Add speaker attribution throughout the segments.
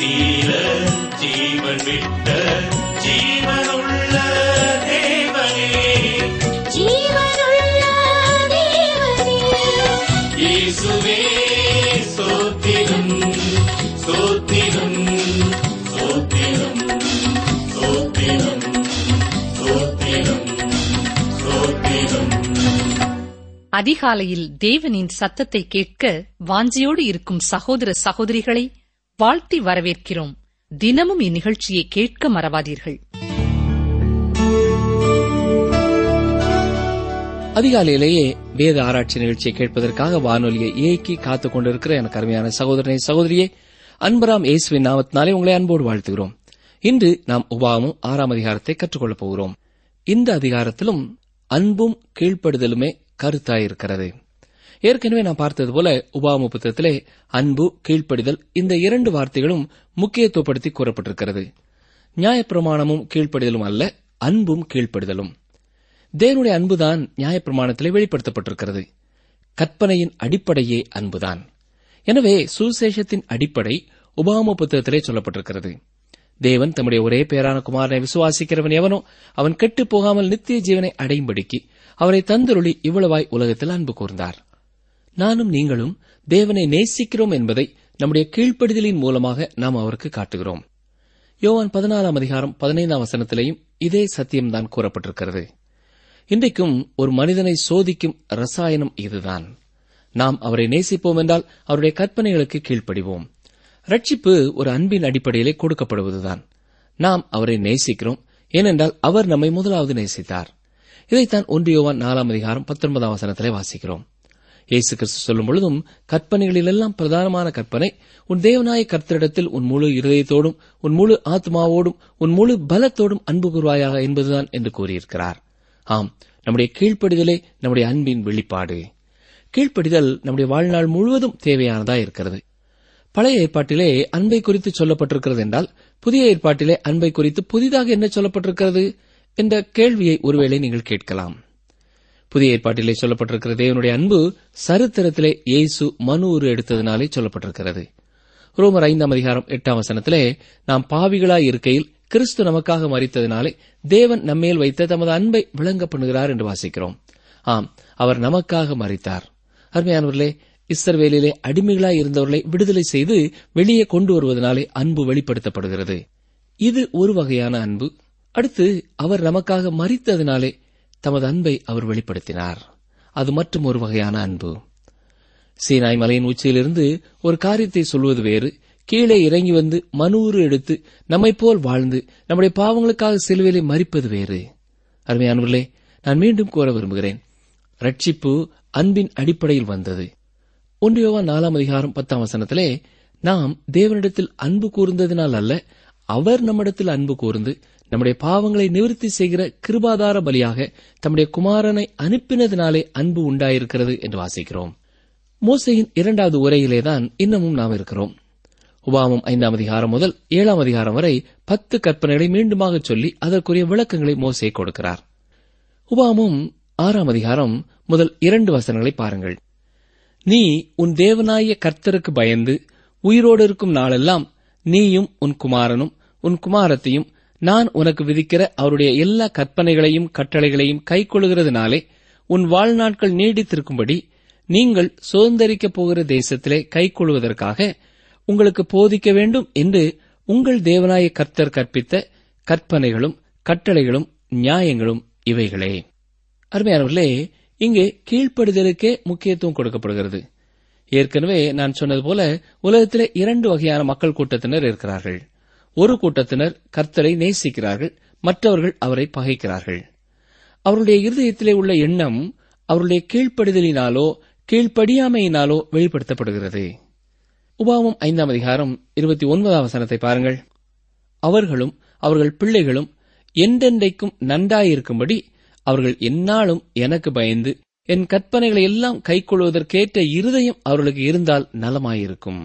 Speaker 1: தீர ஜீவன் விட்ட ஜீவனுள்ள தேவனே
Speaker 2: ஜீவனுள்ள தேவனே
Speaker 1: இயேசுவே ஸ்தோத்திரம் ஸ்தோத்திரம் ஸ்தோத்திரம் ஸ்தோத்திரம் ஸ்தோத்திரம் ஸ்தோத்திரம்
Speaker 3: அதிகாலையில் தேவனின் சத்தத்தை கேட்க வாஞ்சியோடு இருக்கும் சகோதர சகோதரிகளை வாழ்த்தி வரவேற்கிறோம் தினமும் இந்நிகழ்ச்சியை கேட்க மறவாதீர்கள்
Speaker 4: அதிகாலையிலேயே வேத ஆராய்ச்சி நிகழ்ச்சியை கேட்பதற்காக வானொலியை இயக்கி காத்துக் கொண்டிருக்கிற எனக்கு அருமையான சகோதரனை சகோதரியே அன்பராம் இயேசுவின் நாமத்தினாலே உங்களை அன்போடு வாழ்த்துகிறோம் இன்று நாம் உபாகமும் ஆறாம் அதிகாரத்தை கற்றுக்கொள்ளப் போகிறோம் இந்த அதிகாரத்திலும் அன்பும் கீழ்ப்படுதலுமே கருத்தாயிருக்கிறது ஏற்கனவே நான் பார்த்தது போல உபாகம புத்தகத்திலே அன்பு கீழ்ப்படிதல் இந்த இரண்டு வார்த்தைகளும் முக்கியத்துவப்படுத்தி கூறப்பட்டிருக்கிறது நியாயப்பிரமாணமும் கீழ்ப்படிதலும் அல்ல அன்பும் கீழ்ப்படிதலும் தேவனுடைய அன்புதான் நியாயப்பிரமாணத்திலே வெளிப்படுத்தப்பட்டிருக்கிறது கற்பனையின் அடிப்படையே அன்புதான் எனவே சுசேஷத்தின் அடிப்படை உபாம புத்தகத்திலே சொல்லப்பட்டிருக்கிறது தேவன் தம்முடைய ஒரே பேரான குமாரனை விசுவாசிக்கிறவன் எவனோ அவன் கெட்டுப் போகாமல் நித்திய ஜீவனை அடையும்படிக்கு அவனை தந்தருளி இவ்வளவாய் உலகத்தில் அன்பு கூர்ந்தார் நானும் நீங்களும் தேவனை நேசிக்கிறோம் என்பதை நம்முடைய கீழ்ப்படிதலின் மூலமாக நாம் அவருக்கு காட்டுகிறோம் யோவான் பதினாலாம் அதிகாரம் பதினைந்தாம் வசனத்திலேயும் இதே சத்தியம்தான் கூறப்பட்டிருக்கிறது இன்றைக்கும் ஒரு மனிதனை சோதிக்கும் ரசாயனம் இதுதான் நாம் அவரை நேசிப்போம் என்றால் அவருடைய கற்பனைகளுக்கு கீழ்ப்படிவோம் ரட்சிப்பு ஒரு அன்பின் அடிப்படையிலே கொடுக்கப்படுவதுதான் நாம் அவரை நேசிக்கிறோம் ஏனென்றால் அவர் நம்மை முதலாவது நேசித்தார் இதைத்தான் ஒன்றியோவான் நாலாம் அதிகாரம் பத்தொன்பதாம் வசனத்திலே வாசிக்கிறோம் இயேசு கிறிஸ்து சொல்லும் பொழுதும் கற்பனைகளிலெல்லாம் பிரதானமான கற்பனை உன் தேவனாய கர்த்தரிடத்தில் உன் முழு இருதயத்தோடும் உன் முழு ஆத்மாவோடும் உன் முழு பலத்தோடும் அன்பு கூறுவாயாக என்பதுதான் என்று கூறியிருக்கிறார் ஆம் நம்முடைய கீழ்ப்படிதலே நம்முடைய அன்பின் வெளிப்பாடு கீழ்ப்படிதல் நம்முடைய வாழ்நாள் முழுவதும் தேவையானதா இருக்கிறது பழைய ஏற்பாட்டிலே அன்பை குறித்து சொல்லப்பட்டிருக்கிறது என்றால் புதிய ஏற்பாட்டிலே அன்பை குறித்து புதிதாக என்ன சொல்லப்பட்டிருக்கிறது என்ற கேள்வியை ஒருவேளை நீங்கள் கேட்கலாம் புதிய ஏற்பாட்டிலே சொல்லப்பட்டிருக்கிற தேவனுடைய அன்பு சரித்திரத்திலே இயேசு மனு உரு எடுத்ததினாலே சொல்லப்பட்டிருக்கிறது ரோமர் ஐந்தாம் அதிகாரம் எட்டாம் வசனத்திலே நாம் பாவிகளாய் இருக்கையில் கிறிஸ்து நமக்காக மறித்ததினாலே தேவன் நம்மேல் வைத்த தமது அன்பை விளங்க பண்ணுகிறார் என்று வாசிக்கிறோம் ஆம் அவர் நமக்காக மறித்தார் அருமையானவர்களே இஸ்ரவேலிலே அடிமைகளாய் இருந்தவர்களை விடுதலை செய்து வெளியே கொண்டு வருவதனாலே அன்பு வெளிப்படுத்தப்படுகிறது இது ஒரு வகையான அன்பு அடுத்து அவர் நமக்காக மறித்ததினாலே தமது அன்பை அவர் வெளிப்படுத்தினார் அது மற்றும் ஒரு வகையான அன்பு சீனாய் மலையின் உச்சியிலிருந்து ஒரு காரியத்தை சொல்வது வேறு கீழே இறங்கி வந்து மனூறு எடுத்து நம்மைப் போல் வாழ்ந்து நம்முடைய பாவங்களுக்காக சிலுவையிலே மறிப்பது வேறு அருமையானவர்களே நான் மீண்டும் கூற விரும்புகிறேன் ரட்சிப்பு அன்பின் அடிப்படையில் வந்தது ஒன்றியோவா நாலாம் அதிகாரம் பத்தாம் வசனத்திலே நாம் தேவனிடத்தில் அன்பு கூர்ந்ததினால் அல்ல அவர் நம்மிடத்தில் அன்பு கூர்ந்து நம்முடைய பாவங்களை நிவர்த்தி செய்கிற கிருபாதார பலியாக தம்முடைய குமாரனை அனுப்பினதினாலே அன்பு உண்டாயிருக்கிறது என்று வாசிக்கிறோம் மோசையின் இரண்டாவது உரையிலேதான் இன்னமும் நாம் இருக்கிறோம் உபாமம் ஐந்தாம் அதிகாரம் முதல் ஏழாம் அதிகாரம் வரை பத்து கற்பனைகளை மீண்டுமாக சொல்லி அதற்குரிய விளக்கங்களை மோசே கொடுக்கிறார் உபாமம் ஆறாம் அதிகாரம் முதல் இரண்டு வசனங்களை பாருங்கள் நீ உன் தேவனாய கர்த்தருக்கு பயந்து உயிரோடு இருக்கும் நாளெல்லாம் நீயும் உன் குமாரனும் உன் குமாரத்தையும் நான் உனக்கு விதிக்கிற அவருடைய எல்லா கற்பனைகளையும் கட்டளைகளையும் கைக்கொள்கிறதுனாலே உன் வாழ்நாட்கள் நீடித்திருக்கும்படி நீங்கள் சுதந்திரிக்கப் போகிற தேசத்திலே கைக்கொள்வதற்காக உங்களுக்கு போதிக்க வேண்டும் என்று உங்கள் தேவனாய கர்த்தர் கற்பித்த கற்பனைகளும் கட்டளைகளும் நியாயங்களும் இவைகளே அருமையானவர்களே இங்கே கீழ்ப்படுதலுக்கே முக்கியத்துவம் கொடுக்கப்படுகிறது ஏற்கனவே நான் சொன்னது போல உலகத்திலே இரண்டு வகையான மக்கள் கூட்டத்தினர் இருக்கிறார்கள் ஒரு கூட்டத்தினர் கர்த்தரை நேசிக்கிறார்கள் மற்றவர்கள் அவரை பகைக்கிறார்கள் அவருடைய இருதயத்திலே உள்ள எண்ணம் அவருடைய கீழ்ப்படுதலினாலோ கீழ்ப்படியாமையினாலோ வெளிப்படுத்தப்படுகிறது உபாவம் ஐந்தாம் அதிகாரம் இருபத்தி ஒன்பதாம் வசனத்தை பாருங்கள் அவர்களும் அவர்கள் பிள்ளைகளும் என்றென்றைக்கும் நன்றாயிருக்கும்படி அவர்கள் எந்நாளும் எனக்கு பயந்து என் கற்பனைகளை எல்லாம் கைக்கொள்வதற்கேற்ற இருதயம் அவர்களுக்கு இருந்தால் நலமாயிருக்கும்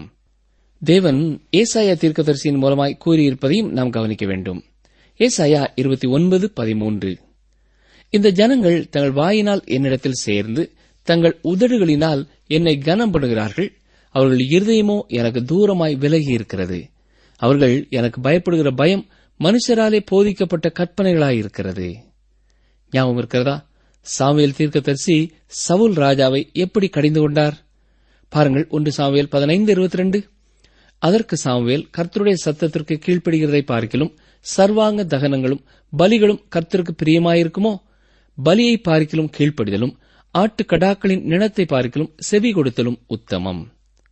Speaker 4: தேவன் ஏசாயா தீர்க்கதரிசியின் மூலமாய் கூறியிருப்பதையும் நாம் கவனிக்க வேண்டும் ஏசாயா இருபத்தி ஒன்பது பதிமூன்று இந்த ஜனங்கள் தங்கள் வாயினால் என்னிடத்தில் சேர்ந்து தங்கள் உதடுகளினால் என்னை கனம் பண்ணுகிறார்கள் அவர்கள் இருதயமோ எனக்கு தூரமாய் விலகி இருக்கிறது அவர்கள் எனக்கு பயப்படுகிற பயம் மனுஷராலே போதிக்கப்பட்ட கற்பனைகளாயிருக்கிறது ஞாபகம் இருக்கிறதா சாமுவேல் தீர்க்கதரிசி சவுல் ராஜாவை எப்படி கடிந்து கொண்டார் பாருங்கள் ஒன்று சாமுவேல் பதினைந்து இருபத்தி ரெண்டு அதற்கு சாமுவேல் கர்த்தருடைய சத்தத்திற்கு கீழ்ப்படுகிறதை பார்க்கிலும் சர்வாங்க தகனங்களும் பலிகளும் கர்த்தருக்கு பிரியமாயிருக்குமோ பலியை பார்க்கிலும் கீழ்ப்படிதலும் ஆட்டு கடாக்களின் நிலத்தை பார்க்கிலும் செவி கொடுத்தலும் உத்தமம்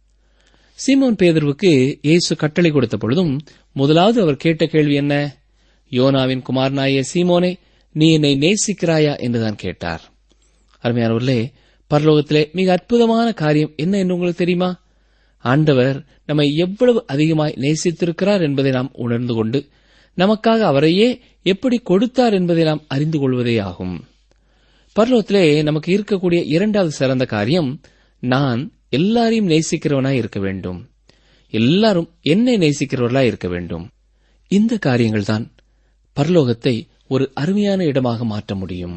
Speaker 4: சீமோன் பேதர்வுக்கு இயேசு கட்டளை கொடுத்த பொழுதும் முதலாவது அவர் கேட்ட கேள்வி என்ன யோனாவின் குமாரனாய சீமோனே நீ என்னை நேசிக்கிறாயா என்றுதான் கேட்டார் அருமையானவர்களே பரலோகத்திலே மிக அற்புதமான காரியம் என்ன என்று உங்களுக்கு தெரியுமா ஆண்டவர் நம்மை எவ்வளவு அதிகமாய் நேசித்திருக்கிறார் என்பதை நாம் உணர்ந்து கொண்டு நமக்காக அவரையே எப்படி கொடுத்தார் என்பதை நாம் அறிந்து கொள்வதே ஆகும் பரலோகத்திலே நமக்கு இருக்கக்கூடிய இரண்டாவது சிறந்த காரியம் நான் எல்லாரையும் நேசிக்கிறவனாய் இருக்க வேண்டும் எல்லாரும் என்னை நேசிக்கிறவர்களாய் இருக்க வேண்டும் இந்த காரியங்கள் தான் பரலோகத்தை ஒரு அருமையான இடமாக மாற்ற முடியும்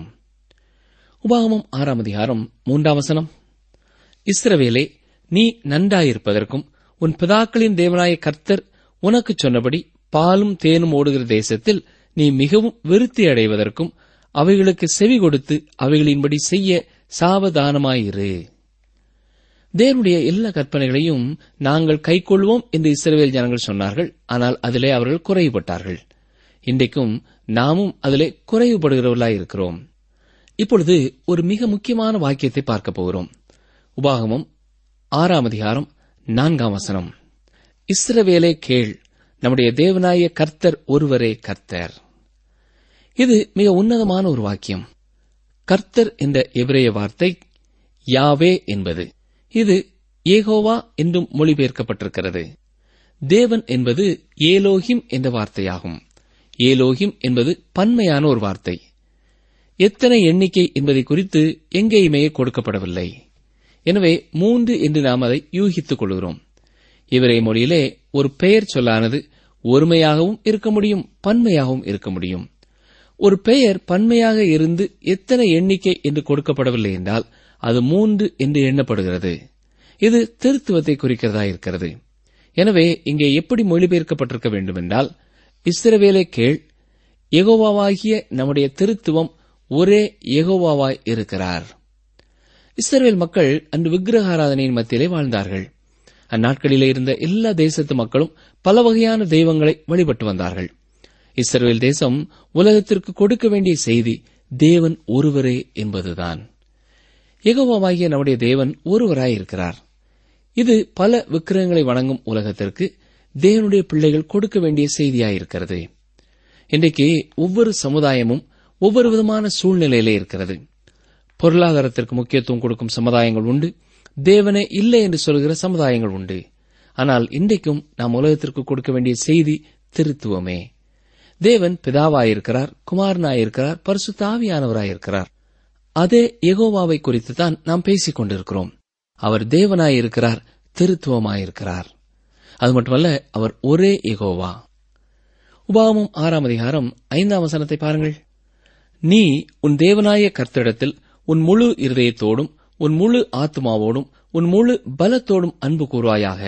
Speaker 4: உபாகமம் ஆறாம் அதிகாரம் மூன்றாம் வசனம் இஸ்ரவேலே நீ நன்றாயிருப்பதற்கும் உன் பிதாக்களின் தேவனாய கர்த்தர் உனக்குச் சொன்னபடி பாலும் தேனும் ஓடுகிற தேசத்தில் நீ மிகவும் விருத்தி அடைவதற்கும் அவைகளுக்கு செவி கொடுத்து அவைகளின்படி செய்ய சாவதானமாயிரு தேவனுடைய எல்லா கற்பனைகளையும் நாங்கள் கைக்கொள்வோம் என்று இஸ்ரவேல் ஜனங்கள் சொன்னார்கள் ஆனால் அதிலே அவர்கள் குறைவுபட்டார்கள் இன்றைக்கும் நாமும் அதிலே குறைவுபடுகிறவர்களாய் இருக்கிறோம் இப்பொழுது ஒரு மிக முக்கியமான வாக்கியத்தை பார்க்க போகிறோம் உபாகமம் ஆறாம் அதிகாரம் நான்காம் வசனம் இஸ்ரவேலே கேள் நம்முடைய தேவனாய கர்த்தர் ஒருவரே கர்த்தர் இது மிக உன்னதமான ஒரு வாக்கியம் கர்த்தர் என்ற எபிரேய வார்த்தை யாவே என்பது இது ஏகோவா என்றும் மொழிபெயர்க்கப்பட்டிருக்கிறது தேவன் என்பது ஏலோகிம் என்ற வார்த்தையாகும் ஏலோகிம் என்பது பன்மையான ஒரு வார்த்தை எத்தனை எண்ணிக்கை என்பதை குறித்து எங்கேயுமே கொடுக்கப்படவில்லை எனவே மூன்று என்று நாம் அதை யூகித்துக் கொள்கிறோம் இவரை மொழியிலே ஒரு பெயர் சொல்லானது ஒருமையாகவும் இருக்க முடியும் பன்மையாகவும் இருக்க முடியும் ஒரு பெயர் பன்மையாக இருந்து எத்தனை எண்ணிக்கை என்று கொடுக்கப்படவில்லை என்றால் அது மூன்று என்று எண்ணப்படுகிறது இது திருத்துவத்தை குறிக்கிறதா இருக்கிறது எனவே இங்கே எப்படி மொழிபெயர்க்கப்பட்டிருக்க வேண்டும் என்றால் இஸ்ரவேலை கேள் எகோவாவாகிய நம்முடைய திருத்துவம் ஒரே எகோவாவாய் இருக்கிறார் இஸ்ரவேல் மக்கள் அன்று விக்கிரகாராதனையின் மத்தியிலே வாழ்ந்தார்கள் அந்நாட்களிலே இருந்த எல்லா தேசத்து மக்களும் பல வகையான தெய்வங்களை வழிபட்டு வந்தார்கள் இஸ்ரவேல் தேசம் உலகத்திற்கு கொடுக்க வேண்டிய செய்தி தேவன் ஒருவரே என்பதுதான் எகோவாவாகிய நம்முடைய தேவன் ஒருவராய் இருக்கிறார் இது பல விக்கிரகங்களை வணங்கும் உலகத்திற்கு தேவனுடைய பிள்ளைகள் கொடுக்க வேண்டிய செய்தியாயிருக்கிறது இன்றைக்கு ஒவ்வொரு சமுதாயமும் ஒவ்வொரு விதமான சூழ்நிலையிலே இருக்கிறது பொருளாதாரத்திற்கு முக்கியத்துவம் கொடுக்கும் சமுதாயங்கள் உண்டு தேவனே இல்லை என்று சொல்கிற சமுதாயங்கள் உண்டு ஆனால் இன்றைக்கும் நாம் உலகத்திற்கு கொடுக்க வேண்டிய செய்தி திருத்துவமே தேவன் பிதாவாயிருக்கிறார் குமாரனாயிருக்கிறார் பரிசுத்தாவியானவராயிருக்கிறார் அதே எகோவாவை குறித்து தான் நாம் பேசிக் கொண்டிருக்கிறோம் அவர் தேவனாயிருக்கிறார் திருத்துவமாயிருக்கிறார் அது மட்டுமல்ல அவர் ஒரே எகோவா உபாகமம் ஆறாம் அதிகாரம் ஐந்தாம் வசனத்தை பாருங்கள் நீ உன் தேவனாய கர்த்தரிடத்தில் உன் முழு இருதயத்தோடும் உன் முழு ஆத்மாவோடும் உன் முழு பலத்தோடும் அன்பு கூறுவாயாக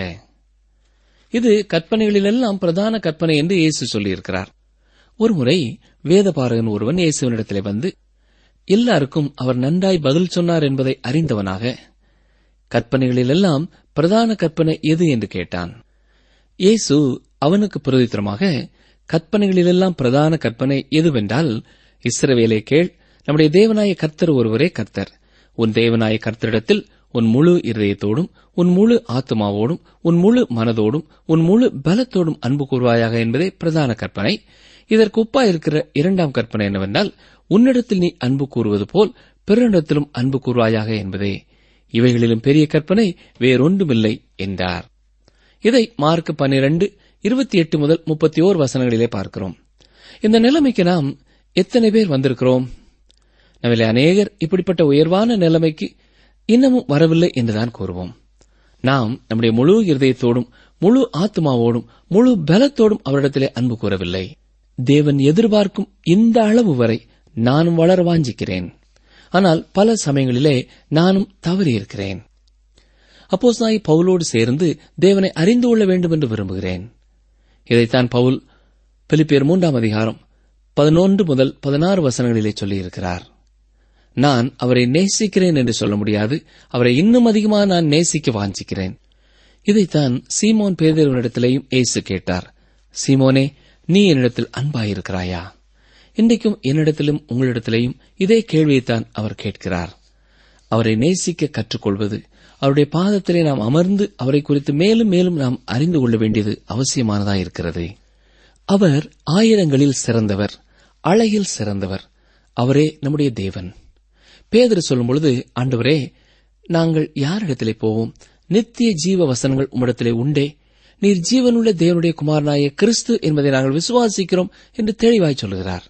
Speaker 4: இது கற்பனைகளிலெல்லாம் பிரதான கற்பனை என்று இயேசு சொல்லியிருக்கிறார் ஒருமுறை வேதபாரகன் ஒருவன் இயேசுவனிடத்திலே வந்து எல்லாருக்கும் அவர் நன்றாய் பதில் சொன்னார் என்பதை அறிந்தவனாக கற்பனைகளிலெல்லாம் பிரதான கற்பனை எது என்று கேட்டான் இயேசு அவனுக்கு பிரதித்திரமாக கற்பனைகளிலெல்லாம் பிரதான கற்பனை எதுவென்றால் இஸ்ரவேலே கேள் நம்முடைய தேவனாய கர்த்தர் ஒருவரே கர்த்தர் உன் தேவனாய கர்த்தரிடத்தில் உன் முழு இருதயத்தோடும் உன் முழு ஆத்மாவோடும் உன் முழு மனதோடும் உன் முழு பலத்தோடும் அன்பு கூறுவாயாக என்பதே பிரதான கற்பனை இதற்கு ஒப்பா இருக்கிற இரண்டாம் கற்பனை என்னவென்றால் உன்னிடத்தில் நீ அன்பு கூறுவது போல் பிறனிடத்திலும் அன்பு கூறுவாயாக என்பதே இவைகளிலும் பெரிய கற்பனை வேறொன்றுமில்லை என்றார் இதை மார்க் பன்னிரண்டு இருபத்தி எட்டு முதல் முப்பத்தி ஓர் வசனங்களிலே பார்க்கிறோம் இந்த நிலைமைக்கு நாம் எத்தனை பேர் வந்திருக்கிறோம் நம்மிலே அநேகர் இப்படிப்பட்ட உயர்வான நிலைமைக்கு இன்னமும் வரவில்லை என்றுதான் கூறுவோம் நாம் நம்முடைய முழு இருதயத்தோடும் முழு ஆத்மாவோடும் முழு பலத்தோடும் அவரிடத்திலே அன்பு கூறவில்லை தேவன் எதிர்பார்க்கும் இந்த அளவு வரை நானும் வளர வாஞ்சிக்கிறேன் ஆனால் பல சமயங்களிலே நானும் தவறியிருக்கிறேன் அப்போஸ் நாய் பவுலோடு சேர்ந்து தேவனை அறிந்து கொள்ள வேண்டும் என்று விரும்புகிறேன் இதைத்தான் பவுல் பிலிப்பியர் மூன்றாம் அதிகாரம் பதினொன்று முதல் பதினாறு வசனங்களிலே சொல்லியிருக்கிறார் நான் அவரை நேசிக்கிறேன் என்று சொல்ல முடியாது அவரை இன்னும் அதிகமாக நான் நேசிக்க வாஞ்சிக்கிறேன் இதைத்தான் சீமோன் பேதர்வனிடத்திலேயும் இயேசு கேட்டார் சீமோனே நீ என்னிடத்தில் அன்பாயிருக்கிறாயா இன்றைக்கும் என்னிடத்திலும் உங்களிடத்திலேயும் இதே கேள்வியைத்தான் அவர் கேட்கிறார் அவரை நேசிக்க கற்றுக்கொள்வது அவருடைய பாதத்திலே நாம் அமர்ந்து அவரை குறித்து மேலும் மேலும் நாம் அறிந்து கொள்ள வேண்டியது அவசியமானதாயிருக்கிறது அவர் ஆயிரங்களில் சிறந்தவர் அழகில் சிறந்தவர் அவரே நம்முடைய தேவன் பேதர் சொல்லும் பொழுது ஆண்டவரே நாங்கள் யாரிடத்திலே போவோம் நித்திய ஜீவ வசனங்கள் உம்மிடத்திலே உண்டே நீர் ஜீவனுள்ள தேவனுடைய குமாரனாய கிறிஸ்து என்பதை நாங்கள் விசுவாசிக்கிறோம் என்று தெளிவாய் சொல்லுகிறார்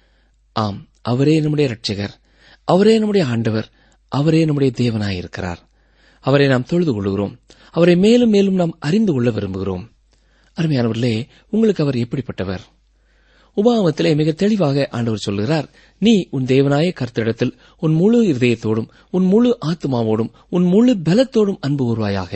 Speaker 4: ஆம் அவரே நம்முடைய இரட்சகர் அவரே நம்முடைய ஆண்டவர் அவரே நம்முடைய தேவனாயிருக்கிறார் அவரை நாம் தொழுது கொள்கிறோம் அவரை மேலும் மேலும் நாம் அறிந்து கொள்ள விரும்புகிறோம் அருமையானவர்களே உங்களுக்கு அவர் எப்படிப்பட்டவர் உபாகமத்திலே மிக தெளிவாக ஆண்டவர் சொல்கிறார் நீ உன் தேவனாய கர்த்தரிடத்தில் உன் முழு இருதயத்தோடும் உன் முழு ஆத்மாவோடும் உன் முழு பலத்தோடும் அன்பு கூறுவாயாக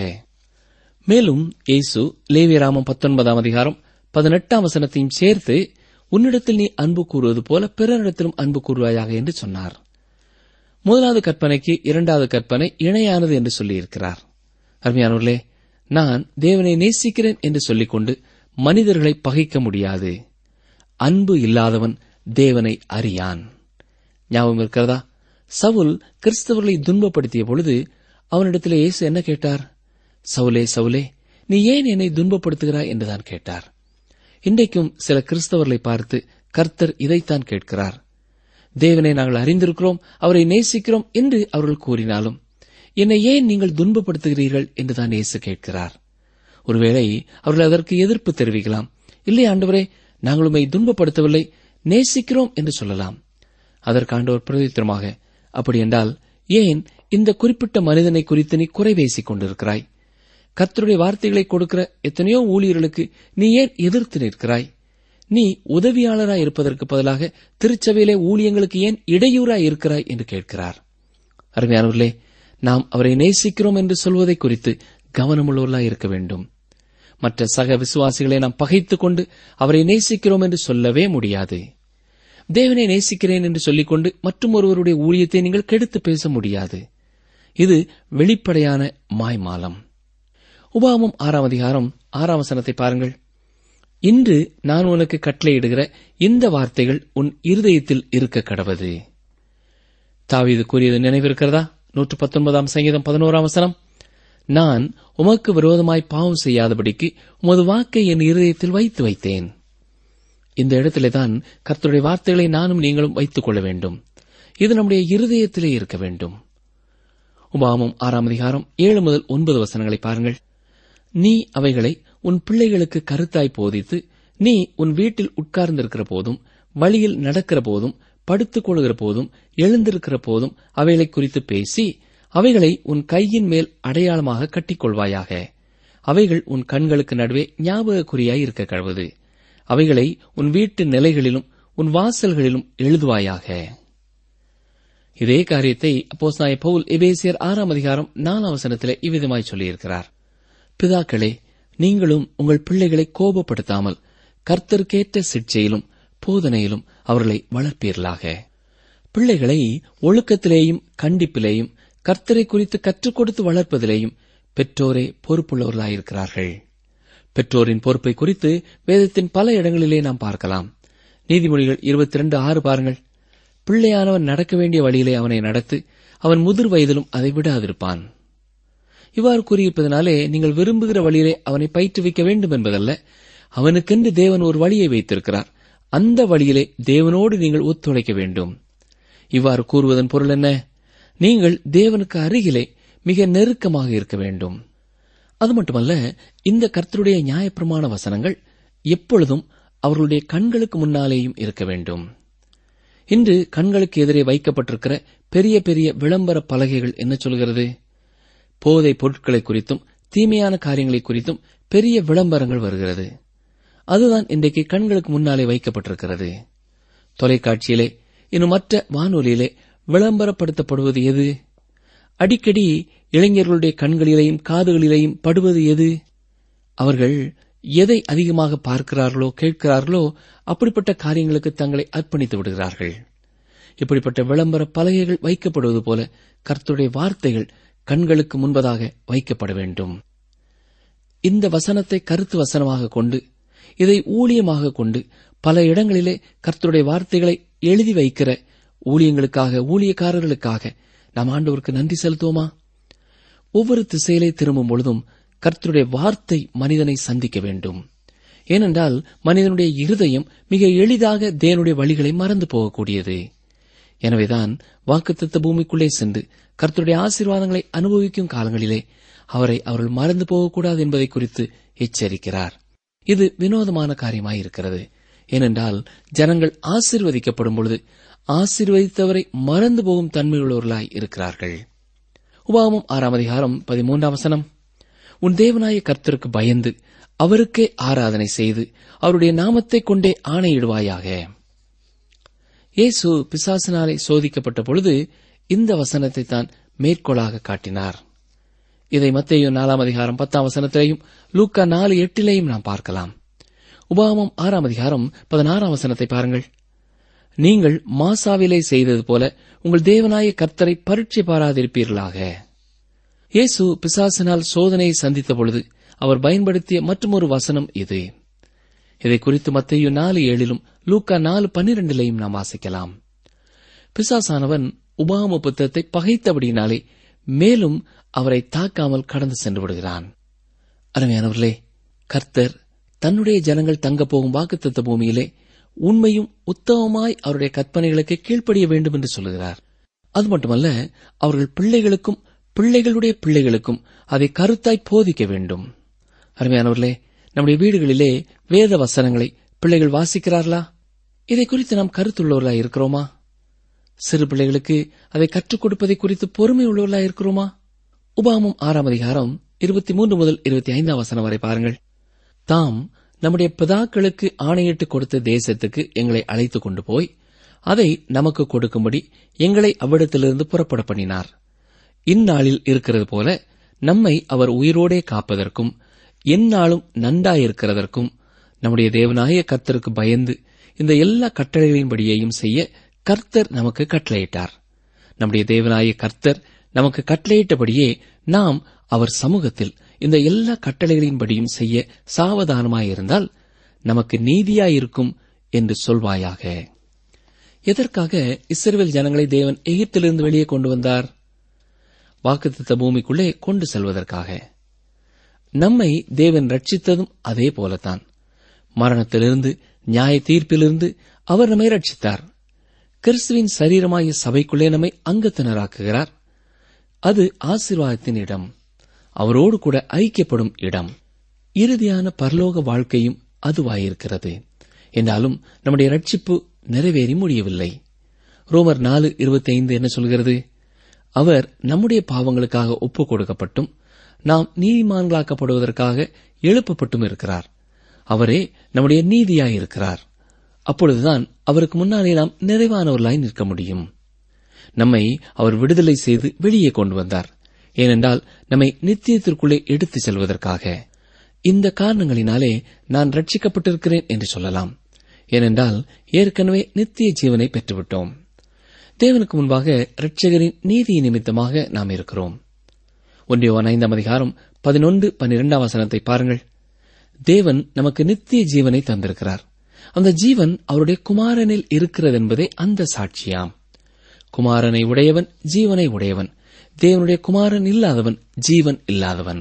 Speaker 4: மேலும் இயேசு லேவியராமம் பத்தொன்பதாம் அதிகாரம் பதினெட்டாம் வசனத்தையும் சேர்த்து உன்னிடத்தில் நீ அன்பு கூறுவது போல பிறரிடத்திலும் அன்பு கூறுவாயாக என்று சொன்னார் முதலாவது கற்பனைக்கு இரண்டாவது கற்பனை இணையானது என்று சொல்லியிருக்கிறார் அருமையானவர்களே நான் தேவனை நேசிக்கிறேன் என்று சொல்லிக்கொண்டு மனிதர்களை பகைக்க முடியாது அன்பு இல்லாதவன் தேவனை அறியான் ஞாபகம் இருக்கிறதா சவுல் கிறிஸ்தவர்களை துன்பப்படுத்திய பொழுது அவனிடத்தில் இயேசு என்ன கேட்டார் சவுலே சவுலே நீ ஏன் என்னை துன்பப்படுத்துகிறாய் என்றுதான் கேட்டார் இன்றைக்கும் சில கிறிஸ்தவர்களை பார்த்து கர்த்தர் இதைத்தான் கேட்கிறார் தேவனை நாங்கள் அறிந்திருக்கிறோம் அவரை நேசிக்கிறோம் என்று அவர்கள் கூறினாலும் என்னை ஏன் நீங்கள் துன்பப்படுத்துகிறீர்கள் என்றுதான் இயேசு கேட்கிறார் ஒருவேளை அவர்கள் அதற்கு எதிர்ப்பு தெரிவிக்கலாம் இல்லை ஆண்டவரே நாங்கள் உம்மை துன்பப்படுத்தவில்லை நேசிக்கிறோம் என்று சொல்லலாம் அதற்கு ஆண்டவர் பிரதித்திரமாக அப்படி என்றால் ஏன் இந்த குறிப்பிட்ட மனிதனை குறித்து நீ குறை பேசிக் கொண்டிருக்கிறாய் கர்த்தருடைய வார்த்தைகளை கொடுக்கிற எத்தனையோ ஊழியர்களுக்கு நீ ஏன் எதிர்த்து நிற்கிறாய் நீ உதவியாளராய் இருப்பதற்கு பதிலாக திருச்சபையிலே ஊழியங்களுக்கு ஏன் இடையூறாய் இருக்கிறாய் என்று கேட்கிறார் அருமையானவர்களே நாம் அவரை நேசிக்கிறோம் என்று சொல்வதை குறித்து கவனமுள்ளவர்களாய் இருக்க வேண்டும் மற்ற சக விசுவாசிகளை நாம் பகைத்துக் கொண்டு அவரை நேசிக்கிறோம் என்று சொல்லவே முடியாது தேவனை நேசிக்கிறேன் என்று சொல்லிக்கொண்டு மற்றும் ஒருவருடைய ஊழியத்தை நீங்கள் கெடுத்து பேச முடியாது இது வெளிப்படையான மாய்மாலம் உபாமம் ஆறாம் அதிகாரம் ஆறாம் வசனத்தை பாருங்கள் இன்று நான் உனக்கு கட்டளையிடுகிற இந்த வார்த்தைகள் உன் இருதயத்தில் இருக்க கடவது தாவீது கூறியது நினைவிருக்கிறதா நூற்று பத்தொன்பதாம் சங்கீதம் பதினோராம் வசனம் நான் உமக்கு விரோதமாய் பாவம் செய்யாதபடிக்கு உமது வாக்கை என் இருதயத்தில் வைத்து வைத்தேன் இந்த இடத்திலே தான் கர்த்தருடைய வார்த்தைகளை நானும் நீங்களும் வைத்துக் கொள்ள வேண்டும் இது நம்முடைய இருதயத்திலே இருக்க வேண்டும் உபாமம் ஆறாம் அதிகாரம் ஏழு முதல் ஒன்பது வசனங்களை பாருங்கள் நீ அவைகளை உன் பிள்ளைகளுக்கு கருத்தாய் போதித்து நீ உன் வீட்டில் உட்கார்ந்திருக்கிற போதும் வழியில் நடக்கிற போதும் படுத்துக் கொள்கிற போதும் எழுந்திருக்கிற போதும் அவைகளை குறித்து பேசி அவைகளை உன் கையின் மேல் அடையாளமாக கட்டிக்கொள்வாயாக அவைகள் உன் கண்களுக்கு நடுவே ஞாபக குறியாய் இருக்க கழுவது அவைகளை உன் வீட்டு நிலைகளிலும் உன் வாசல்களிலும் எழுதுவாயாக இதே காரியத்தை அப்போஸ்தாய பவுல் எபேசியர் ஆறாம் அதிகாரம் நாலாம் வசனத்திலே இவ்விதமாய் சொல்லியிருக்கிறார் பிதாக்களே நீங்களும் உங்கள் பிள்ளைகளை கோபப்படுத்தாமல் கர்த்தருக்கேற்ற சிற்சையிலும் போதனையிலும் அவர்களை வளர்ப்பீர்களாக பிள்ளைகளை ஒழுக்கத்திலேயும் கண்டிப்பிலேயும் கர்த்தரை குறித்து கற்றுக் கொடுத்து வளர்ப்பதிலேயும் பெற்றோரே பொறுப்புள்ளவர்களாயிருக்கிறார்கள் பெற்றோரின் பொறுப்பை குறித்து வேதத்தின் பல இடங்களிலே நாம் பார்க்கலாம் நீதிமொழிகள் இருபத்தி ரெண்டு ஆறு பாருங்கள் பிள்ளையானவன் நடக்க வேண்டிய வழியிலே அவனை நடத்து அவன் முதிர் வயதிலும் அதை விடாதிருப்பான் இவ்வாறு கூறியிருப்பதனாலே நீங்கள் விரும்புகிற வழியிலே அவனை பயிற்றுவிக்க வேண்டும் என்பதல்ல அவனுக்கென்று தேவன் ஒரு வழியை வைத்திருக்கிறார் அந்த வழியிலே தேவனோடு நீங்கள் ஒத்துழைக்க வேண்டும் இவ்வாறு கூறுவதன் பொருள் என்ன நீங்கள் தேவனுக்கு அருகிலே மிக நெருக்கமாக இருக்க வேண்டும் அது மட்டுமல்ல இந்த கர்த்தருடைய நியாயப்பிரமாண வசனங்கள் எப்பொழுதும் அவர்களுடைய கண்களுக்கு முன்னாலேயும் இருக்க வேண்டும் இன்று கண்களுக்கு எதிரே வைக்கப்பட்டிருக்கிற பெரிய பெரிய விளம்பர பலகைகள் என்ன சொல்கிறது போதை பொருட்களை குறித்தும் தீமையான காரியங்களை குறித்தும் பெரிய விளம்பரங்கள் வருகிறது அதுதான் இன்றைக்கு கண்களுக்கு முன்னாலே வைக்கப்பட்டிருக்கிறது தொலைக்காட்சியிலே இன்னும் மற்ற வானொலியிலே விளம்பரப்படுத்தப்படுவது எது அடிக்கடி இளைஞர்களுடைய கண்களிலேயும் காதுகளிலேயும் படுவது எது அவர்கள் எதை அதிகமாக பார்க்கிறார்களோ கேட்கிறார்களோ அப்படிப்பட்ட காரியங்களுக்கு தங்களை அர்ப்பணித்து விடுகிறார்கள் இப்படிப்பட்ட விளம்பர பலகைகள் வைக்கப்படுவது போல கர்த்தருடைய வார்த்தைகள் கண்களுக்கு முன்பதாக வைக்கப்பட வேண்டும் இந்த வசனத்தை கருத்து வசனமாக கொண்டு இதை ஊழியமாக கொண்டு பல இடங்களிலே கர்த்தருடைய வார்த்தைகளை எழுதி வைக்கிற ஊழியங்களுக்காக ஊழியக்காரர்களுக்காக நாம் ஆண்டவருக்கு நன்றி செலுத்துவோமா ஒவ்வொரு திசையிலே திரும்பும் பொழுதும் கர்த்தருடைய வார்த்தை மனிதனை சந்திக்க வேண்டும் ஏனென்றால் மனிதனுடைய இருதயம் மிக எளிதாக தேவனுடைய வழிகளை மறந்து போகக்கூடியது எனவேதான் வாக்குத்தத்த பூமிக்குள்ளே சென்று கர்த்தருடைய ஆசீர்வாதங்களை அனுபவிக்கும் காலங்களிலே அவரை அவர்கள் மறந்து போகக்கூடாது என்பதை குறித்து எச்சரிக்கிறார் இது வினோதமான காரியமாயிருக்கிறது ஏனென்றால் ஜனங்கள் ஆசீர்வதிக்கப்படும் பொழுது ஆசீர்வதித்தவரை மறந்து போகும் தன்மையுள்ளவர்களாய் இருக்கிறார்கள் உபாகமம் ஆறாம் அதிகாரம் பதிமூன்றாம் வசனம் உன் தேவனாய கர்த்தருக்கு பயந்து அவருக்கே ஆராதனை செய்து அவருடைய நாமத்தைக் கொண்டே ஆணையிடுவாயாக இயேசு பிசாசினாலே சோதிக்கப்பட்ட பொழுது இந்த வசனத்தை தான் மேற்கோளாக காட்டினார் இதை மத்தேயு நாலாம் அதிகாரம் பத்தாம் வசனத்திலையும் லூக்கா நாலு எட்டிலையும் நாம் பார்க்கலாம் உபாகமம் ஆறாம் அதிகாரம் பதினாறாம் வசனத்தை பாருங்கள் நீங்கள் மாசாவிலே செய்தது போல உங்கள் தேவனாய கர்த்தரை பரீட்சை பாராதிருப்பீர்களாக இயேசு பிசாசினால் சோதனையை சந்தித்த பொழுது அவர் பயன்படுத்திய மற்றொரு வசனம் இது இதை குறித்து மத்தையு நாலு ஏழிலும் லூக்கா நாலு பன்னிரண்டிலையும் நாம் வாசிக்கலாம் பிசாசானவன் உபாம புத்தகத்தை பகைத்தபடியினாலே மேலும் அவரை தாக்காமல் கடந்து சென்று விடுகிறான் அருமையானவர்களே கர்த்தர் தன்னுடைய ஜனங்கள் தங்கப் போகும் வாக்குத்தத்த பூமியிலே உண்மையும் உத்தமமாய் அவருடைய கற்பனைகளுக்கு கீழ்ப்படிய வேண்டும் என்று சொல்லுகிறார் அது மட்டுமல்ல அவர்கள் பிள்ளைகளுக்கும் பிள்ளைகளுடைய பிள்ளைகளுக்கும் அதை கருத்தாய் போதிக்க வேண்டும் அருமையானவர்களே நம்முடைய வீடுகளிலே வேத வசனங்களை பிள்ளைகள் வாசிக்கிறார்களா இதை குறித்து நாம் கருத்துள்ளவர்களாய் இருக்கிறோமா சிறு பிள்ளைகளுக்கு அதை கற்றுக் கொடுப்பதை குறித்து பொறுமை உள்ளவர்களாய் இருக்கிறோமா உபாமம் ஆறாம் அதிகாரம் இருபத்தி மூன்று முதல் இருபத்தி ஐந்தாம் வசனம் வரை பாருங்கள் தாம் நம்முடைய பிதாக்களுக்கு ஆணையிட்டு கொடுத்த தேசத்துக்கு எங்களை அழைத்துக் கொண்டு போய் அதை நமக்கு கொடுக்கும்படி எங்களை அவ்விடத்திலிருந்து புறப்பட பண்ணினார் இந்நாளில் இருக்கிறது போல நம்மை அவர் உயிரோடே காப்பதற்கும் எந்நாளும் நன்றாயிருக்கிறதற்கும் நம்முடைய தேவனாய கர்த்தருக்கு பயந்து இந்த எல்லா கட்டளைகளின்படியையும் செய்ய கர்த்தர் நமக்கு கட்டளையிட்டார் நம்முடைய தேவனாய கர்த்தர் நமக்கு கட்டளையிட்டபடியே நாம் அவர் சமூகத்தில் இந்த எல்லா கட்டளைகளின்படியும் செய்ய சாவதானமாயிருந்தால் நமக்கு நீதியாயிருக்கும் என்று சொல்வாயாக எதற்காக இஸ்ரேல் ஜனங்களை தேவன் எகிப்திலிருந்து வெளியே கொண்டு வந்தார் வாக்குத்தத்த பூமிக்குள்ளே கொண்டு செல்வதற்காக நம்மை தேவன் ரட்சித்ததும் அதே போலத்தான் மரணத்திலிருந்து நியாய தீர்ப்பிலிருந்து அவர் நம்மை ரட்சித்தார் கிறிஸ்துவின் சரீரமாகிய சபைக்குள்ளே நம்மை அங்கத்தினராக்குகிறார் அது ஆசீர்வாதத்தின் இடம் அவரோடு கூட ஐக்கியப்படும் இடம் இறுதியான பரலோக வாழ்க்கையும் அதுவாயிருக்கிறது என்றாலும் நம்முடைய ரட்சிப்பு நிறைவேறி முடியவில்லை ரோமர் நாலு இருபத்தி ஐந்து என்ன சொல்கிறது அவர் நம்முடைய பாவங்களுக்காக ஒப்புக் கொடுக்கப்பட்டும் நாம் நீதிமான்களாக்கப்படுவதற்காக எழுப்பப்பட்டும் இருக்கிறார் அவரே நம்முடைய நீதியாயிருக்கிறார் அப்பொழுதுதான் அவருக்கு முன்னாலே நாம் நிறைவானவர்களாய் நிற்க முடியும் நம்மை அவர் விடுதலை செய்து வெளியே கொண்டு வந்தார் ஏனென்றால் நம்மை நித்தியத்திற்குள்ளே எடுத்துச் செல்வதற்காக இந்த காரணங்களினாலே நான் ரட்சிக்கப்பட்டிருக்கிறேன் என்று சொல்லலாம் ஏனென்றால் ஏற்கனவே நித்திய ஜீவனை பெற்றுவிட்டோம் தேவனுக்கு முன்பாக இரட்சகரின் நீதி நிமித்தமாக நாம் இருக்கிறோம் ஒன்றியவன் ஐந்தாம் அதிகாரம் பதினொன்று பன்னிரெண்டாம் வசனத்தை பாருங்கள் தேவன் நமக்கு நித்திய ஜீவனை தந்திருக்கிறார் அந்த ஜீவன் அவருடைய குமாரனில் இருக்கிறது என்பதே அந்த சாட்சியாம் குமாரனை உடையவன் ஜீவனை உடையவன் தேவனுடைய குமாரன் இல்லாதவன் ஜீவன் இல்லாதவன்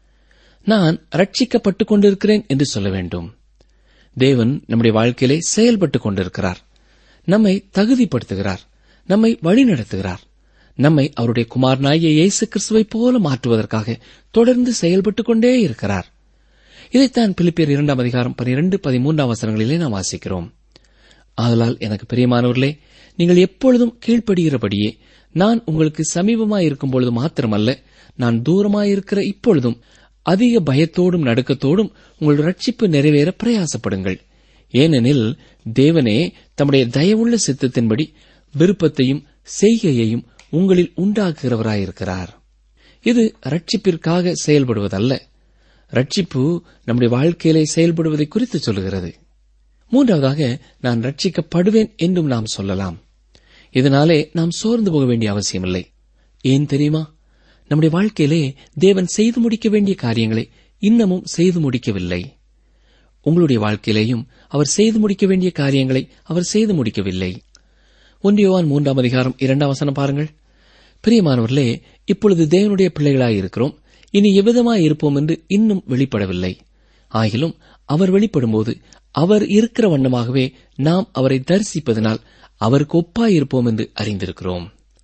Speaker 4: நான் ரட்சிக்கப்பட்டுக் கொண்டிருக்கிறேன் என்று சொல்ல வேண்டும் தேவன் நம்முடைய வாழ்க்கையிலே செயல்பட்டுக் கொண்டிருக்கிறார் நம்மை தகுதிப்படுத்துகிறார் நம்மை வழிநடத்துகிறார் நம்மை அவருடைய குமாரனாகிய இயேசு கிறிஸ்துவைப் போல மாற்றுவதற்காக தொடர்ந்து செயல்பட்டுக் கொண்டே இருக்கிறார் இதைத்தான் பிலிப்பியர் இரண்டாம் அதிகாரம் பனிரெண்டு பதிமூன்றாம் வசனங்களிலே நாம் வாசிக்கிறோம் ஆதலால் எனக்கு பிரியமானவர்களே நீங்கள் எப்பொழுதும் கீழ்ப்படுகிறபடியே நான் உங்களுக்கு சமீபமாயிருக்கும் பொழுது மாத்திரமல்ல நான் தூரமாயிருக்கிற இப்பொழுதும் அதிக பயத்தோடும் நடுக்கத்தோடும் உங்கள் ரட்சிப்பு நிறைவேற பிரயாசப்படுங்கள் ஏனெனில் தேவனே தம்முடைய தயவுள்ள சித்தத்தின்படி விருப்பத்தையும் செய்கையையும் உங்களில் உண்டாக்குகிறவராயிருக்கிறார் இது ரட்சிப்பிற்காக செயல்படுவதல்ல ரட்சிப்பு நம்முடைய வாழ்க்கையிலே செயல்படுவதை குறித்து சொல்லுகிறது மூன்றாவதாக நான் ரட்சிக்கப்படுவேன் என்றும் நாம் சொல்லலாம் இதனாலே நாம் சோர்ந்து போக வேண்டிய அவசியமில்லை ஏன் தெரியுமா நம்முடைய வாழ்க்கையிலே தேவன் செய்து முடிக்க வேண்டிய காரியங்களை இன்னமும் செய்து முடிக்கவில்லை உங்களுடைய வாழ்க்கையிலேயும் அவர் செய்து முடிக்க வேண்டிய காரியங்களை அவர் செய்து முடிக்கவில்லை ஒன்றியோவான் மூன்றாம் அதிகாரம் இரண்டாம் வசனம் பாருங்கள் பிரியமானவர்களே இப்பொழுது தேவனுடைய பிள்ளைகளாய் இருக்கிறோம் இனி எவ்விதமாய் இருப்போம் என்று இன்னும் வெளிப்படவில்லை ஆகிலும் அவர் வெளிப்படும்போது அவர் இருக்கிற வண்ணமாகவே நாம் அவரை தரிசிப்பதனால் அவருக்கு ஒப்பாய் இருப்போம் என்று அறிந்திருக்கிறோம்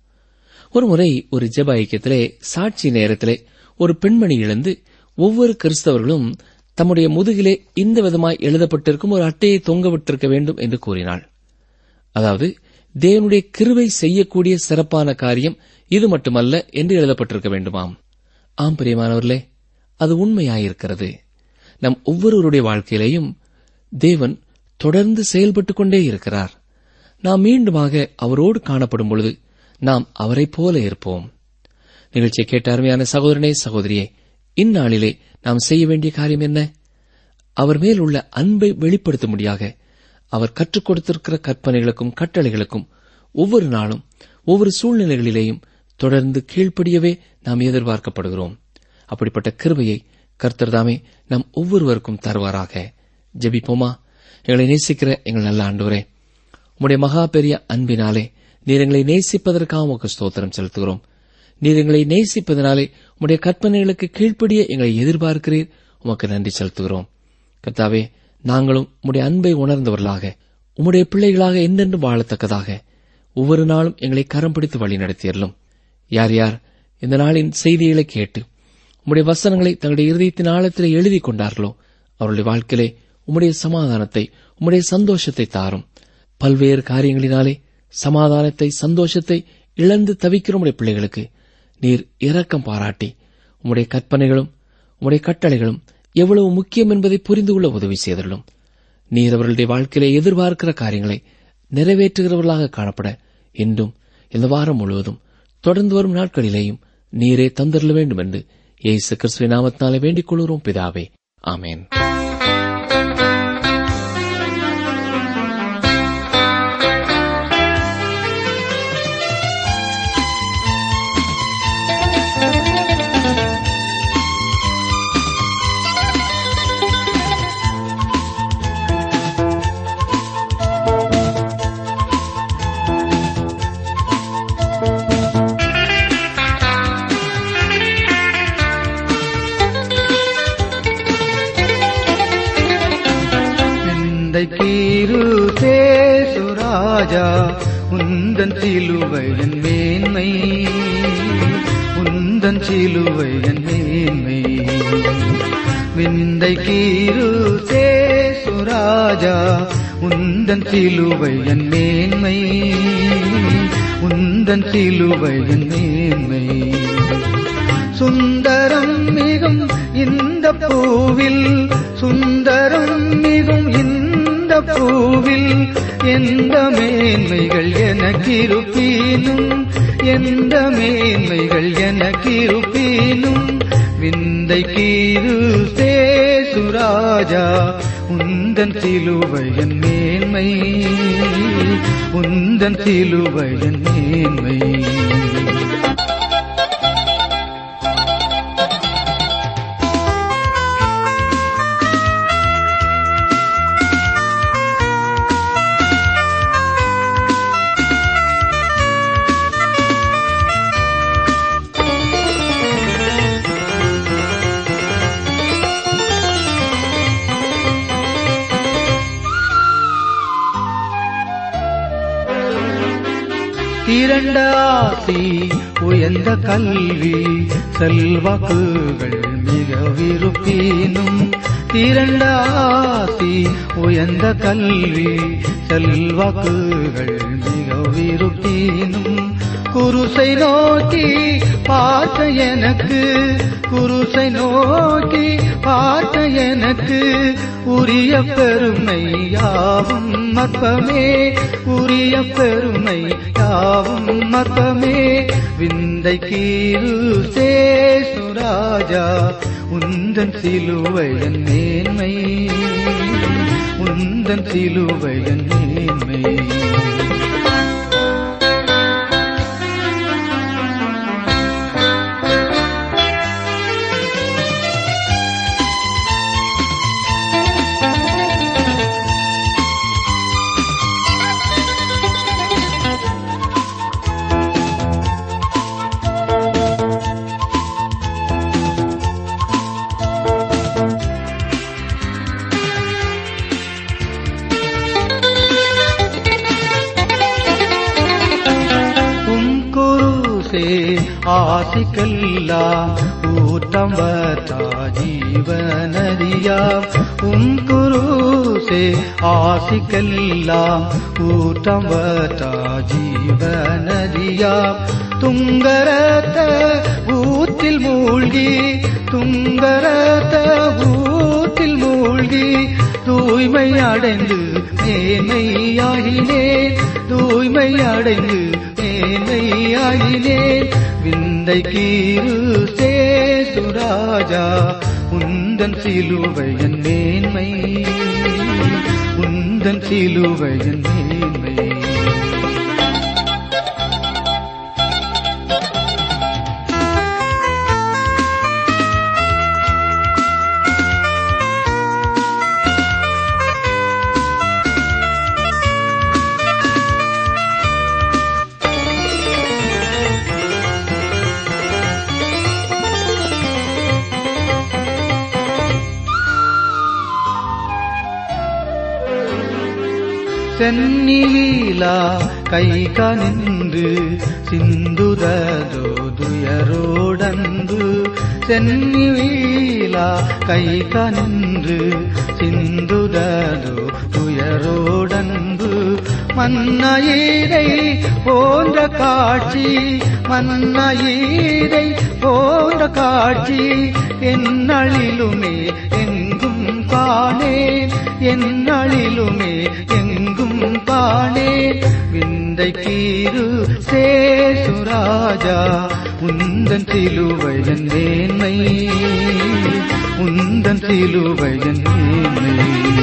Speaker 4: ஒருமுறை ஒரு ஜெப ஐக்கியத்திலே சாட்சி நேரத்திலே ஒரு பெண்மணி இழந்து ஒவ்வொரு கிறிஸ்தவர்களும் தம்முடைய முதுகிலே இந்த விதமாய் எழுதப்பட்டிருக்கும் ஒரு அட்டையை தொங்கவிட்டிருக்க வேண்டும் என்று கூறினாள் அதாவது தேவனுடைய கிருவை செய்யக்கூடிய சிறப்பான காரியம் இது மட்டுமல்ல என்று எழுதப்பட்டிருக்க வேண்டுமாம் ஆம் பிரியமானவர்களே அது உண்மையாயிருக்கிறது நம் ஒவ்வொருவருடைய வாழ்க்கையிலேயும் தேவன் தொடர்ந்து செயல்பட்டுக் கொண்டே இருக்கிறார் நாம் மீண்டுமாக அவரோடு காணப்படும் பொழுது நாம் அவரைப் போல இருப்போம் நிகழ்ச்சியை கேட்ட அருமையான சகோதரனே சகோதரியே இந்நாளிலே நாம் செய்ய வேண்டிய காரியம் என்ன அவர் மேல் உள்ள அன்பை வெளிப்படுத்தும்படியாக அவர் கற்றுக் கொடுத்திருக்கிற கற்பனைகளுக்கும் கட்டளைகளுக்கும் ஒவ்வொரு நாளும் ஒவ்வொரு சூழ்நிலைகளிலேயும் தொடர்ந்து கீழ்ப்படியவே நாம் எதிர்பார்க்கப்படுகிறோம் அப்படிப்பட்ட கிருபையை கர்த்தர் தாமே நம் ஒவ்வொருவருக்கும் தருவாராக ஜெபிப்போமா எங்களை நேசிக்கிற எங்கள் நல்ல ஆண்டவரே உம்முடைய மகா பெரிய அன்பினாலே நீர் எங்களை நேசிப்பதற்காக உமக்கு ஸ்தோத்திரம் செலுத்துகிறோம் நீர் எங்களை நேசிப்பதனாலே உம்முடைய கற்பனைகளுக்கு கீழ்ப்படிய எங்களை எதிர்பார்க்கிறீர் உமக்கு நன்றி செலுத்துகிறோம் கர்த்தாவே நாங்களும் உம்முடைய அன்பை உணர்ந்தவர்களாக உம்முடைய பிள்ளைகளாக என்றென்று வாழத்தக்கதாக ஒவ்வொரு நாளும் எங்களை கரம் பிடித்து வழி நடத்தியறலும் யார் யார் இந்த நாளின் செய்திகளை கேட்டு உம்முடைய வசனங்களை தங்களுடைய இருதயத்தின் ஆழத்திலே எழுதி கொண்டார்களோ அவருடைய வாழ்க்கையிலே உம்முடைய சமாதானத்தை உம்முடைய சந்தோஷத்தை தாரும் பல்வேறு காரியங்களினாலே சமாதானத்தை சந்தோஷத்தை இழந்து தவிக்கிற உம்முடைய பிள்ளைகளுக்கு நீர் இரக்கம் பாராட்டி உம்முடைய கற்பனைகளும் உம்முடைய கட்டளைகளும் எவ்வளவு முக்கியம் என்பதை புரிந்து கொள்ள உதவி செய்தலும் நீர் அவர்களுடைய வாழ்க்கையிலே எதிர்பார்க்கிற காரியங்களை நிறைவேற்றுகிறவர்களாக காணப்பட இன்றும் இந்த வாரம் முழுவதும் தொடர்ந்து வரும் நாட்களிலேயும் நீரே தந்தரல வேண்டும் என்று இயேசு கிறிஸ்துவின் நாமத்தினாலே வேண்டிக் கொள்கிறோம் பிதாவே ஆமென்
Speaker 5: நிந்தை தீரு சேசுராஜா உந்தன் சிலுவையன் மேன்மை உந்தன் சிலுவையன் மேன்மை விந்தை கீரு சேசுராஜா உந்தன் சிலுவையன் மேன்மை உந்தன் சிலுவையன் மேன்மை சுந்தரம் மிகும் இந்த பூவில் சுந்தரம் மிகும் இந்த பூவில் எந்த மேன்மைகள் எனக்கிருப்பீனும் எந்த மேன்மைகள் எனக்கிருப்பீனும் விந்தை கீரு சேசுராஜா உந்தன் சிலுவையன் மேன்மை உந்தன் சிலுவையன் மேன்மை திரண்ட ஆசி உயர்ந்த கல்வி செல்வாக்குகள் மிக விருப்பினும் திரண்ட ஆசி உயர்ந்த கல்வி செல்வாக்குகள் மிக விருப்பினும் குருசை நோக்கி பார்த்த எனக்கு குருசை நோக்கி பார்த்த எனக்கு உரிய பெருமை யாவும் மற்பமே உரிய பெருமை யாவும் மற்பமே விந்தை கீரு சேசுராஜா உந்தன் சிலுவையன் மேன்மை உந்தன் சிலுவையன் மேன்மை உம் குருசே ஆசிக்கெல்லாம் ஊட்டம் வத்தா ஜீவனதியா உம் குருசே ஆசிக்கெல்லாம் ஊட்டம் வத்தா ஜீவனதியா துங்கரத்த ஊற்றில் மூழ்கி துங்கரத்த ஊற்றில் மூழ்கி தூய்மை அடைந்து மேன்மையாகினேன் தூய்மை அடைந்து மேன்மையாகினேன் விந்தை கீரு சேசுராஜா உந்தன் சிலுவையன் மேன்மை உந்தன் சிலுவையன் மேன்மை சென்னிலீலா கை கனிந்து சிந்துததோ துயரோடந்து சென்னிலீலா கை கனிந்து சிந்துததோ துயரோடந்து மன்னஈரை போன்ற காட்சி மன்னஈரை போன்ற காட்சி என்னளிலுமே எங்கும் காணேன் என்னளிலுமே எங்கும் காணேன் விந்தை கீரு சேசுராஜா உந்தன் சிலுவையன் மேன்மை உந்தன் சிலுவையன் மேன்மை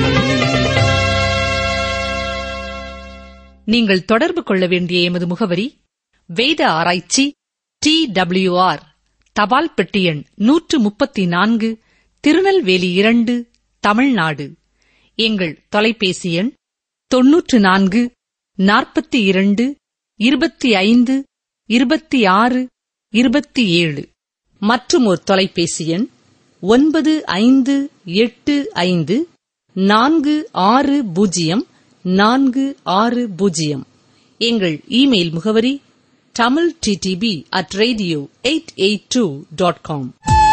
Speaker 3: நீங்கள் தொடர்பு கொள்ள வேண்டிய எமது முகவரி வேத ஆராய்ச்சி டி ஆர் தபால் பெட்டி எண் நூற்று முப்பத்தி நான்கு திருநெல்வேலி இரண்டு தமிழ்நாடு எங்கள் தொலைபேசி எண் தொன்னூற்று நான்கு நாற்பத்தி இரண்டு இருபத்தி ஐந்து இருபத்தி ஆறு இருபத்தி ஏழு மற்றும் ஒரு தொலைபேசி எண் ஒன்பது ஐந்து எட்டு ஐந்து நான்கு ஆறு பூஜ்ஜியம் நான்கு ஆறு பூஜ்ஜியம் எங்கள் இமெயில் முகவரி Tamil D T P at radio eight eight two dot com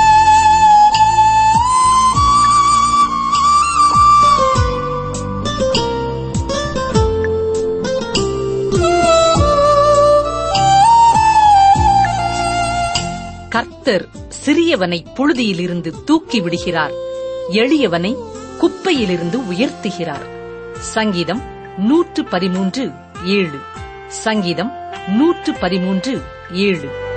Speaker 3: கர்த்தர் சிறியவனை புழுதியிலிருந்து தூக்கி விடுகிறார் எளியவனை குப்பையிலிருந்து உயர்த்துகிறார் சங்கீதம் நூற்று பதிமூன்று ஏழு சங்கீதம் நூற்று பதிமூன்று ஏழு